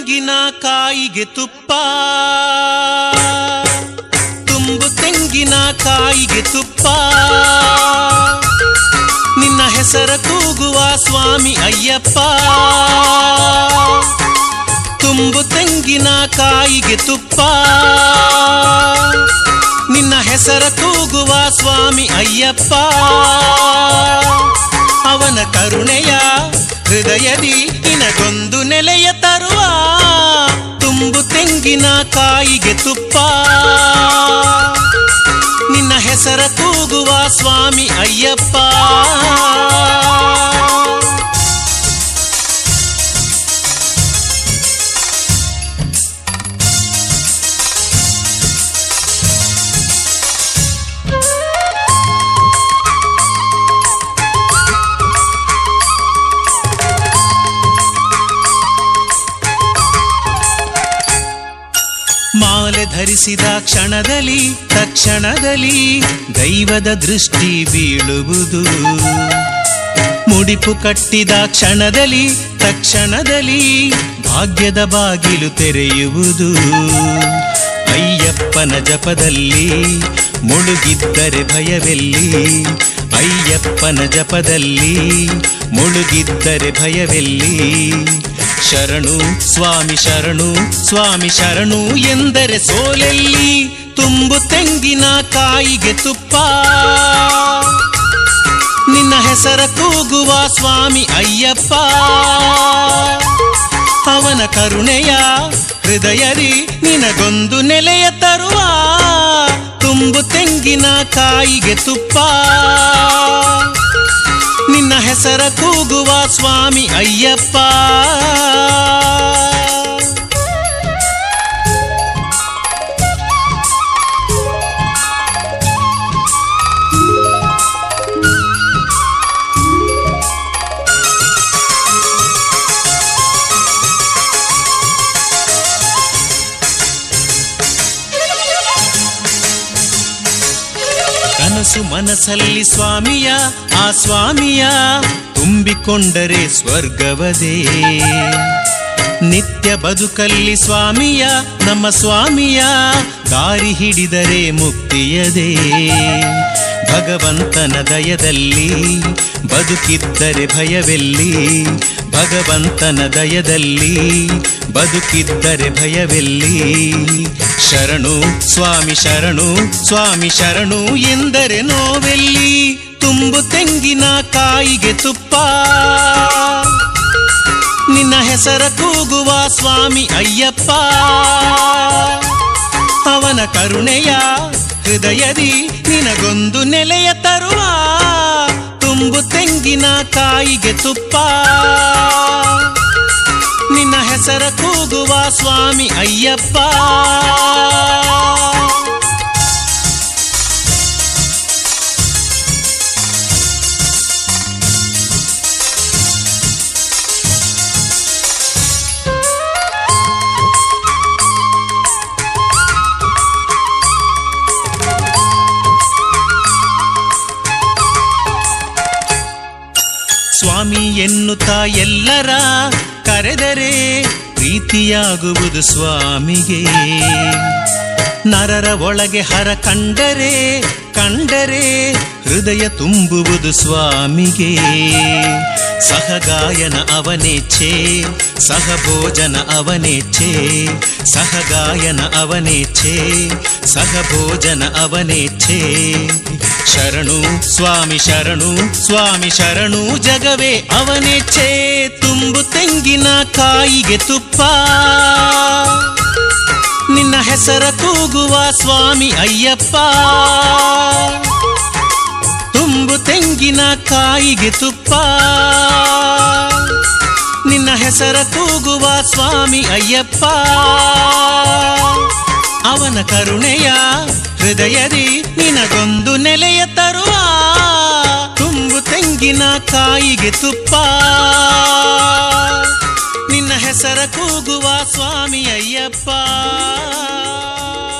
ತೆಂಗಿನ ಕಾಯಿಗೆ ತುಪ್ಪ ತುಂಬು ತೆಂಗಿನ ಕಾಯಿಗೆ ತುಪ್ಪ ನಿನ್ನ ಹೆಸರ ಕೂಗುವ ಸ್ವಾಮಿ ಅಯ್ಯಪ್ಪ ತುಂಬು ತೆಂಗಿನ ಕಾಯಿಗೆ ತುಪ್ಪ ನಿನ್ನ ಹೆಸರ ಕೂಗುವ ಸ್ವಾಮಿ ಅಯ್ಯಪ್ಪ ಅವನ ಕರುಣೆಯ ಹೃದಯದಿ ನಿನಗೊಂದು ನೆಲೆಯ ತರುವ ತುಂಬು ತೆಂಗಿನ ಕಾಯಿಗೆ ತುಪ್ಪ ನಿನ್ನ ಹೆಸರ ಕೂಗುವ ಸ್ವಾಮಿ ಅಯ್ಯಪ್ಪ ಮಾಲೆ ಧರಿಸಿದ ಕ್ಷಣದಲ್ಲಿ ತಕ್ಷಣದಲ್ಲಿ ದೈವದ ದೃಷ್ಟಿ ಬೀಳುವುದು ಮುಡಿಪು ಕಟ್ಟಿದ ಕ್ಷಣದಲ್ಲಿ ತಕ್ಷಣದಲ್ಲಿ ಭಾಗ್ಯದ ಬಾಗಿಲು ತೆರೆಯುವುದು ಅಯ್ಯಪ್ಪನ ಜಪದಲ್ಲಿ ಮುಳುಗಿದ್ದರೆ ಭಯವೆಲ್ಲಿ ಅಯ್ಯಪ್ಪನ ಜಪದಲ್ಲಿ ಮುಳುಗಿದ್ದರೆ ಭಯವೆಲ್ಲಿ ಶರಣು ಸ್ವಾಮಿ ಶರಣು ಸ್ವಾಮಿ ಶರಣು ಎಂದರೆ ಸೋಲೆಲ್ಲಿ ತುಂಬು ತೆಂಗಿನ ಕಾಯಿಗೆ ತುಪ್ಪ ನಿನ್ನ ಹೆಸರ ಕೂಗುವ ಸ್ವಾಮಿ ಅಯ್ಯಪ್ಪ ಅವನ ಕರುಣೆಯ ಹೃದಯರಿ ನಿನಗೊಂದು ನೆಲೆಯ ತರುವ ತುಂಬು ತೆಂಗಿನ ಕಾಯಿಗೆ ತುಪ್ಪ ನಿನ್ನ ಹೆಸರ ಕೂಗುವ ಸ್ವಾಮಿ ಅಯ್ಯಪ್ಪ ಕನಸು ಮನಸ್ಸಲ್ಲಿ ಸ್ವಾಮಿಯ ಆ ಸ್ವಾಮಿಯ ತುಂಬಿಕೊಂಡರೆ ಸ್ವರ್ಗವದೇ ನಿತ್ಯ ಬದುಕಲ್ಲಿ ಸ್ವಾಮಿಯ ನಮ್ಮ ಸ್ವಾಮಿಯ ದಾರಿ ಹಿಡಿದರೆ ಮುಕ್ತಿಯದೇ ಭಗವಂತನ ದಯದಲ್ಲಿ ಬದುಕಿದ್ದರೆ ಭಯವೆಲ್ಲಿ ಭಗವಂತನ ದಯದಲ್ಲಿ ಬದುಕಿದ್ದರೆ ಭಯವೆಲ್ಲಿ ಶರಣು ಸ್ವಾಮಿ ಶರಣು ಸ್ವಾಮಿ ಶರಣು ಎಂದರೆ ನೋವೆಲ್ಲಿ ತುಂಬು ತೆಂಗಿನ ಕಾಯಿಗೆ ತುಪ್ಪ ನಿನ್ನ ಹೆಸರ ಕೂಗುವ ಸ್ವಾಮಿ ಅಯ್ಯಪ್ಪ ಅವನ ಕರುಣೆಯ ಹೃದಯದಿ ನಿನಗೊಂದು ನೆಲೆಯ ತರುವ ತುಂಬು ತೆಂಗಿನ ಕಾಯಿಗೆ ತುಪ್ಪ ನಿನ್ನ ಹೆಸರ ಕೂಗುವ ಸ್ವಾಮಿ ಅಯ್ಯಪ್ಪ ಸ್ವಾಮಿ ಎನ್ನುತ್ತಾ ಎಲ್ಲರ ಕರೆದರೆ ಪ್ರೀತಿಯಾಗುವುದು ಸ್ವಾಮಿಗೆ ನರರ ಒಳಗೆ ಹರ ಕಂಡರೆ ಕಂಡರೆ ಹೃದಯ ತುಂಬುವುದು ಸ್ವಾಮಿಗೆ ಸಹಗಾಯನ ಅವನೇಚ್ಛೆ ಸಹಭೋಜನ ಅವನೇಚ್ಛೆ ಸಹಗಾಯನ ಅವನೇಚ್ಛೆ ಸಹಭೋಜನ ಅವನೇಚ್ಛೆ ಶರಣು ಸ್ವಾಮಿ ಶರಣು ಸ್ವಾಮಿ ಶರಣು ಜಗವೇ ಅವನೇಚ್ಛೆ ತುಂಬು ತೆಂಗಿನ ಕಾಯಿಗೆ ತುಪ್ಪ ನಿನ್ನ ಹೆಸರ ಕೂಗುವ ಸ್ವಾಮಿ ಅಯ್ಯಪ್ಪ ತುಂಬು ತೆಂಗಿನ ಕಾಯಿಗೆ ತುಪ್ಪ ನಿನ್ನ ಹೆಸರ ಕೂಗುವ ಸ್ವಾಮಿ ಅಯ್ಯಪ್ಪ ಅವನ ಕರುಣೆಯ ಹೃದಯದಿ ನಿನಗೊಂದು ನೆಲೆಯ ತರುವ ತುಂಬು ತೆಂಗಿನ ಕಾಯಿಗೆ ತುಪ್ಪ ನಿನ್ನ ಹೆಸರ ಕೂಗುವ ಸ್ವಾಮಿ ಅಯ್ಯಪ್ಪ